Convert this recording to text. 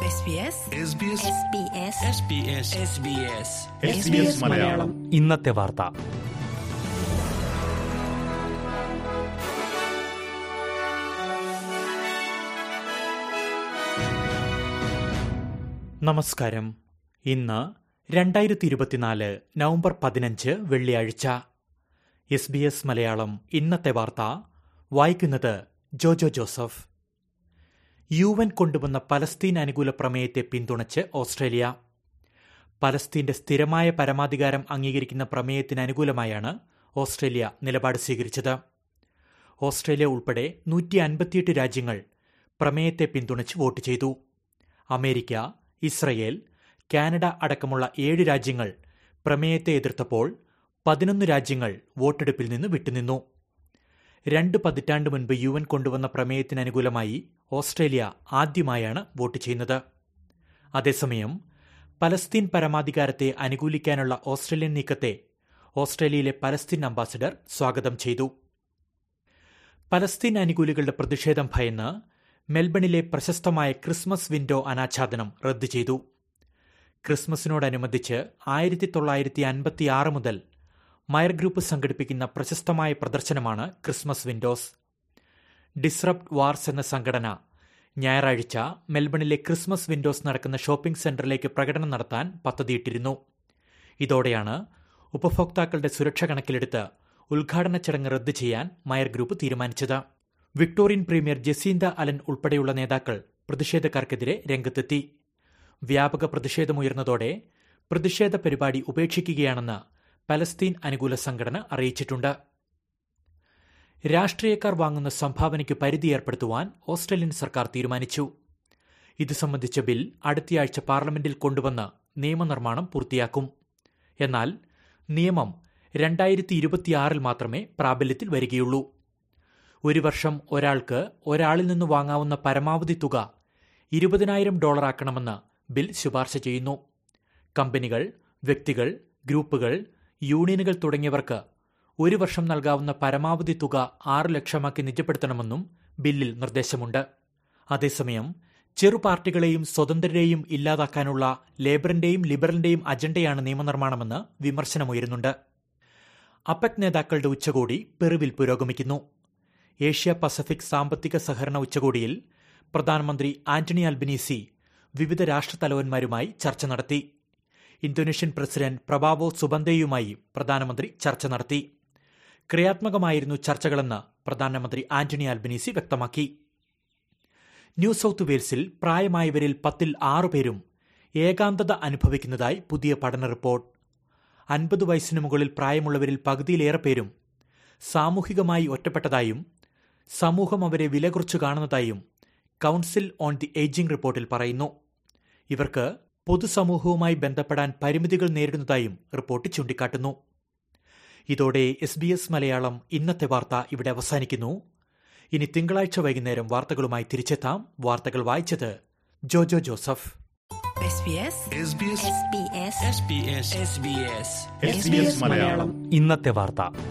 SBS SBS Malayalam ഇന്നത്തെ വാർത്ത നമസ്കാരം ഇന്ന് രണ്ടായിരത്തി ഇരുപത്തിനാല് നവംബർ പതിനഞ്ച് വെള്ളിയാഴ്ച എസ് ബി എസ് മലയാളം ഇന്നത്തെ വാർത്ത വായിക്കുന്നത് ജോജോ ജോസഫ് യു എൻ കൊണ്ടുവന്ന പലസ്തീൻ അനുകൂല പ്രമേയത്തെ പിന്തുണച്ച് ഓസ്ട്രേലിയ പലസ്തീന്റെ സ്ഥിരമായ പരമാധികാരം അംഗീകരിക്കുന്ന പ്രമേയത്തിന് അനുകൂലമായാണ് ഓസ്ട്രേലിയ നിലപാട് സ്വീകരിച്ചത് ഓസ്ട്രേലിയ ഉൾപ്പെടെ നൂറ്റി അൻപത്തിയെട്ട് രാജ്യങ്ങൾ പ്രമേയത്തെ പിന്തുണച്ച് വോട്ട് ചെയ്തു അമേരിക്ക ഇസ്രയേൽ കാനഡ അടക്കമുള്ള ഏഴ് രാജ്യങ്ങൾ പ്രമേയത്തെ എതിർത്തപ്പോൾ പതിനൊന്ന് രാജ്യങ്ങൾ വോട്ടെടുപ്പിൽ നിന്ന് വിട്ടുനിന്നു രണ്ട് പതിറ്റാണ്ട് മുൻപ് യു എൻ കൊണ്ടുവന്ന പ്രമേയത്തിന് അനുകൂലമായി ഓസ്ട്രേലിയ ആദ്യമായാണ് വോട്ട് ചെയ്യുന്നത് അതേസമയം പലസ്തീൻ പരമാധികാരത്തെ അനുകൂലിക്കാനുള്ള ഓസ്ട്രേലിയൻ നീക്കത്തെ ഓസ്ട്രേലിയയിലെ പലസ്തീൻ അംബാസിഡർ സ്വാഗതം ചെയ്തു പലസ്തീൻ അനുകൂലികളുടെ പ്രതിഷേധം ഭയന്ന് മെൽബണിലെ പ്രശസ്തമായ ക്രിസ്മസ് വിൻഡോ അനാച്ഛാദനം റദ്ദു ചെയ്തു ക്രിസ്മസിനോടനുബന്ധിച്ച് ആയിരത്തി തൊള്ളായിരത്തി അൻപത്തിയാറ് മുതൽ മയർ ഗ്രൂപ്പ് സംഘടിപ്പിക്കുന്ന പ്രശസ്തമായ പ്രദർശനമാണ് ക്രിസ്മസ് വിൻഡോസ് ഡിസ്റപ്റ്റ് വാർസ് എന്ന സംഘടന ഞായറാഴ്ച മെൽബണിലെ ക്രിസ്മസ് വിൻഡോസ് നടക്കുന്ന ഷോപ്പിംഗ് സെന്ററിലേക്ക് പ്രകടനം നടത്താൻ പദ്ധതിയിട്ടിരുന്നു ഇതോടെയാണ് ഉപഭോക്താക്കളുടെ സുരക്ഷ കണക്കിലെടുത്ത് ഉദ്ഘാടന ചടങ്ങ് റദ്ദു ചെയ്യാൻ മയർ ഗ്രൂപ്പ് തീരുമാനിച്ചത് വിക്ടോറിയൻ പ്രീമിയർ ജസീന്ത അലൻ ഉൾപ്പെടെയുള്ള നേതാക്കൾ പ്രതിഷേധക്കാർക്കെതിരെ രംഗത്തെത്തി വ്യാപക പ്രതിഷേധമുയർന്നതോടെ പ്രതിഷേധ പരിപാടി ഉപേക്ഷിക്കുകയാണെന്ന് പലസ്തീൻ അനുകൂല സംഘടന അറിയിച്ചിട്ടുണ്ട് രാഷ്ട്രീയക്കാർ വാങ്ങുന്ന സംഭാവനയ്ക്ക് പരിധി ഏർപ്പെടുത്തുവാൻ ഓസ്ട്രേലിയൻ സർക്കാർ തീരുമാനിച്ചു ഇത് സംബന്ധിച്ച ബിൽ അടുത്തയാഴ്ച പാർലമെന്റിൽ കൊണ്ടുവന്ന് നിയമനിർമ്മാണം പൂർത്തിയാക്കും എന്നാൽ നിയമം രണ്ടായിരത്തി ഇരുപത്തിയാറിൽ മാത്രമേ പ്രാബല്യത്തിൽ വരികയുള്ളൂ ഒരു വർഷം ഒരാൾക്ക് ഒരാളിൽ നിന്ന് വാങ്ങാവുന്ന പരമാവധി തുക ഇരുപതിനായിരം ഡോളറാക്കണമെന്ന് ബിൽ ശുപാർശ ചെയ്യുന്നു കമ്പനികൾ വ്യക്തികൾ ഗ്രൂപ്പുകൾ യൂണിയനുകൾ തുടങ്ങിയവർക്ക് ഒരു വർഷം നൽകാവുന്ന പരമാവധി തുക ആറ് ലക്ഷമാക്കി നിജപ്പെടുത്തണമെന്നും ബില്ലിൽ നിർദ്ദേശമുണ്ട് അതേസമയം ചെറു പാർട്ടികളെയും സ്വതന്ത്രരെയും ഇല്ലാതാക്കാനുള്ള ലേബറിന്റെയും ലിബറലിന്റെയും അജണ്ടയാണ് നിയമനിർമ്മാണമെന്ന് വിമർശനമുയരുന്നുണ്ട് അപെക് നേതാക്കളുടെ ഉച്ചകോടി പെറുവിൽ പുരോഗമിക്കുന്നു ഏഷ്യ പസഫിക് സാമ്പത്തിക സഹകരണ ഉച്ചകോടിയിൽ പ്രധാനമന്ത്രി ആന്റണി അൽബനീസി വിവിധ രാഷ്ട്രത്തലവന്മാരുമായി ചർച്ച നടത്തി ഇന്തോനേഷ്യൻ പ്രസിഡന്റ് പ്രഭാവോ സുബന്തയുമായി പ്രധാനമന്ത്രി ചർച്ച നടത്തി ക്രിയാത്മകമായിരുന്നു ചർച്ചകളെന്ന് പ്രധാനമന്ത്രി ആന്റണി അൽബനീസി വ്യക്തമാക്കി ന്യൂ സൌത്ത് വെയിൽസിൽ പ്രായമായവരിൽ പത്തിൽ ആറുപേരും ഏകാന്തത അനുഭവിക്കുന്നതായി പുതിയ പഠന റിപ്പോർട്ട് അൻപത് വയസ്സിന് മുകളിൽ പ്രായമുള്ളവരിൽ പകുതിയിലേറെ പേരും സാമൂഹികമായി ഒറ്റപ്പെട്ടതായും സമൂഹം അവരെ വില കുറച്ചു കാണുന്നതായും കൗൺസിൽ ഓൺ ദി ഏജിംഗ് റിപ്പോർട്ടിൽ പറയുന്നു ഇവർക്ക് പൊതുസമൂഹവുമായി ബന്ധപ്പെടാൻ പരിമിതികൾ നേരിടുന്നതായും റിപ്പോർട്ട് ചൂണ്ടിക്കാട്ടുന്നു ഇതോടെ എസ് ബി എസ് മലയാളം ഇന്നത്തെ വാർത്ത ഇവിടെ അവസാനിക്കുന്നു ഇനി തിങ്കളാഴ്ച വൈകുന്നേരം വാർത്തകളുമായി തിരിച്ചെത്താം വാർത്തകൾ വായിച്ചത് ജോജോ ജോസഫ് SBS മലയാളം ഇന്നത്തെ വാർത്ത